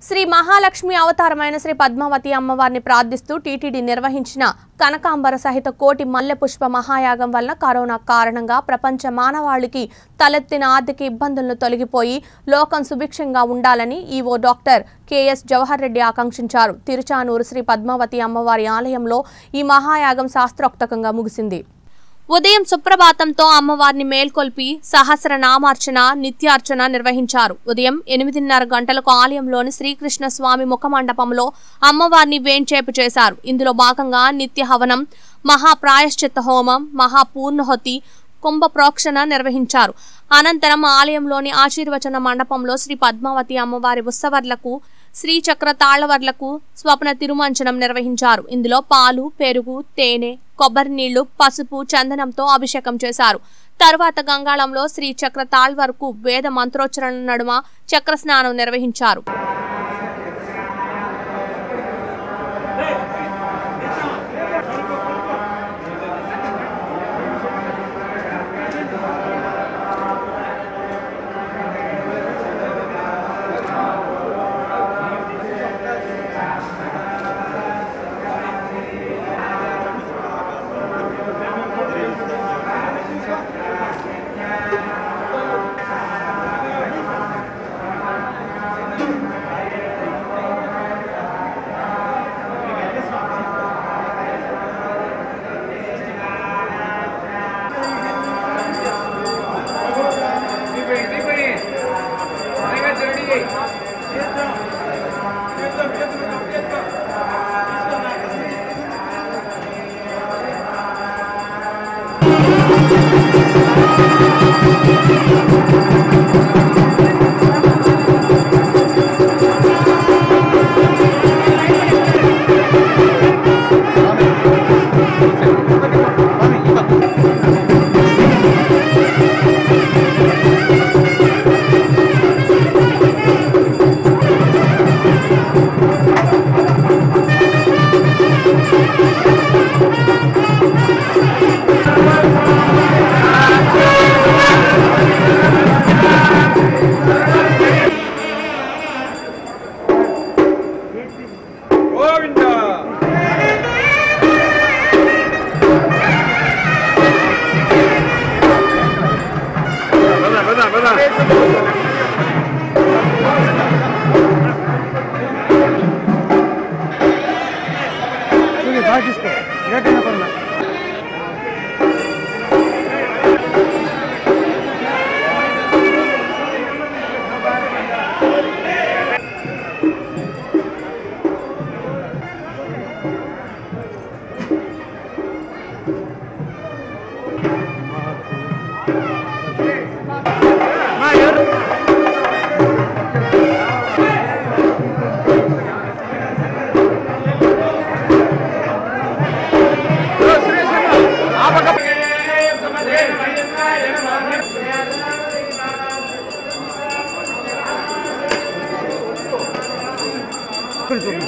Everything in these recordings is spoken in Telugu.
శ్రీ మహాలక్ష్మి అవతారమైన శ్రీ పద్మావతి అమ్మవారిని ప్రార్థిస్తూ టీటీడీ నిర్వహించిన కనకాంబర సహిత కోటి మల్లె పుష్ప మహాయాగం వలన కరోనా కారణంగా ప్రపంచ మానవాళికి తలెత్తిన ఆర్థిక ఇబ్బందులను తొలగిపోయి లోకం సుభిక్షంగా ఉండాలని EO doctor KS Jawahar Reddy ఆకాంక్షించారు తిరుచానూరు శ్రీ పద్మావతి అమ్మవారి ఆలయంలో ఈ మహాయాగం శాస్త్రోక్తకంగా ముగిసింది ఉదయం సుప్రభాతంతో అమ్మవారిని మేల్కొల్పి సహస్రనామార్చన నిత్యార్చన నిర్వహించారు ఉదయం ఎనిమిదిన్నర గంటలకు ఆలయంలోని శ్రీకృష్ణ స్వామి ముఖమండపంలో అమ్మవారిని వేంచేపు చేశారు ఇందులో భాగంగా నిత్య హవనం మహాప్రాయశ్చిత్త హోమం మహాపూర్ణహొతి కుంభ ప్రోక్షణ నిర్వహించారు అనంతరం ఆలయంలోని ఆశీర్వచన మండపంలో శ్రీ పద్మావతి అమ్మవారి ఉత్సవర్లకు శ్రీచక్ర తాళ్లవర్లకు స్వప్న తిరుమంచనం నిర్వహించారు ఇందులో పాలు పెరుగు తేనె కొబ్బరి నీళ్లు పసుపు చందనంతో అభిషేకం చేశారు తరువాత గంగాళంలో శ్రీ చక్ర తాళ్వరకు వేద మంత్రోచ్చరణ నడుమ చక్ర స్నానం నిర్వహించారు దీపని దీపని అలాగే రెడీ చేయి గోవింద పద పద పద చూడు బాగా తీసుకో లేట్ అయినా పర్లేదు ఇక్కడ చూడు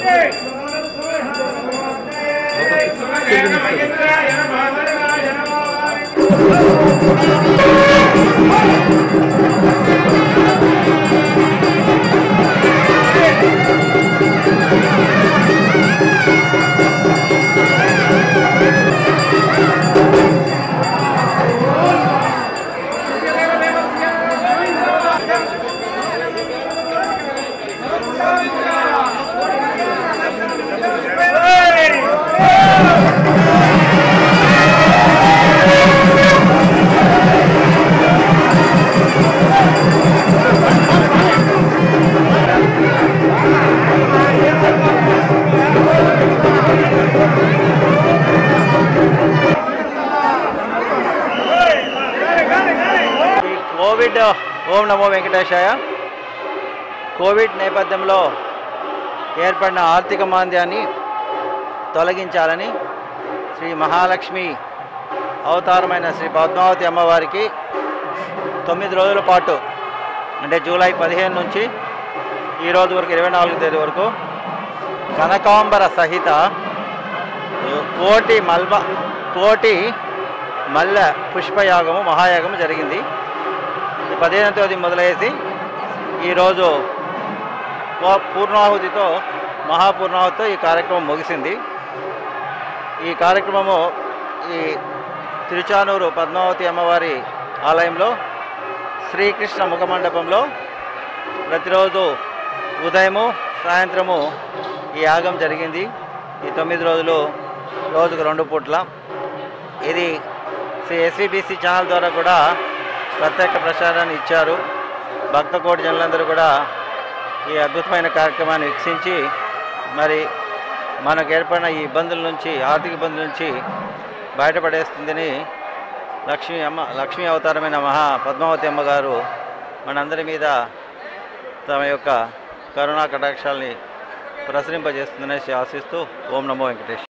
ఈ కోవిడ్ ఓం నమో వెంకటేశాయ కోవిడ్ నేపథ్యంలో ఏర్పడిన ఆర్థిక మాంద్యాన్ని తొలగించాలని శ్రీ మహాలక్ష్మి అవతారమైన శ్రీ పద్మావతి అమ్మవారికి తొమ్మిది రోజుల పాటు అంటే జూలై పదిహేను నుంచి ఈ రోజు వరకు ఇరవై నాలుగు తేదీ వరకు కనకాంబర సహిత కోటి మల్మ కోటి మల్లె పుష్పయాగము మహాయాగము జరిగింది ఈ పదిహేనవ తేదీ మొదలయ్యేసి ఈరోజు పూ- పూర్ణాహుతితో మహాపూర్ణాహుతితో ఈ కార్యక్రమం ముగిసింది ఈ కార్యక్రమము ఈ తిరుచానూరు పద్మావతి అమ్మవారి ఆలయంలో శ్రీకృష్ణ ముఖమండపంలో ప్రతిరోజు ఉదయము సాయంత్రము ఈ యాగం జరిగింది ఈ తొమ్మిది రోజులు రోజుకు రెండు పూట్ల ఇది శ్రీ ఎస్విబిసి ఛానల్ ద్వారా కూడా ప్రత్యేక ప్రచారాన్ని ఇచ్చారు భక్త కోటి జనులందరూ కూడా ఈ అద్భుతమైన కార్యక్రమాన్ని వీక్షించి మరి మనకు ఏర్పడిన ఈ ఇబ్బందుల నుంచి ఆర్థిక ఇబ్బందుల నుంచి బయటపడేస్తుందని లక్ష్మీ అమ్మ లక్ష్మీ అవతారమైన మహా పద్మావతి అమ్మగారు మనందరి మీద తమ యొక్క కరుణా కటాక్షాల్ని ప్రసరింపజేస్తుందనేసి ఆశిస్తూ ఓం నమో వెంకటేష్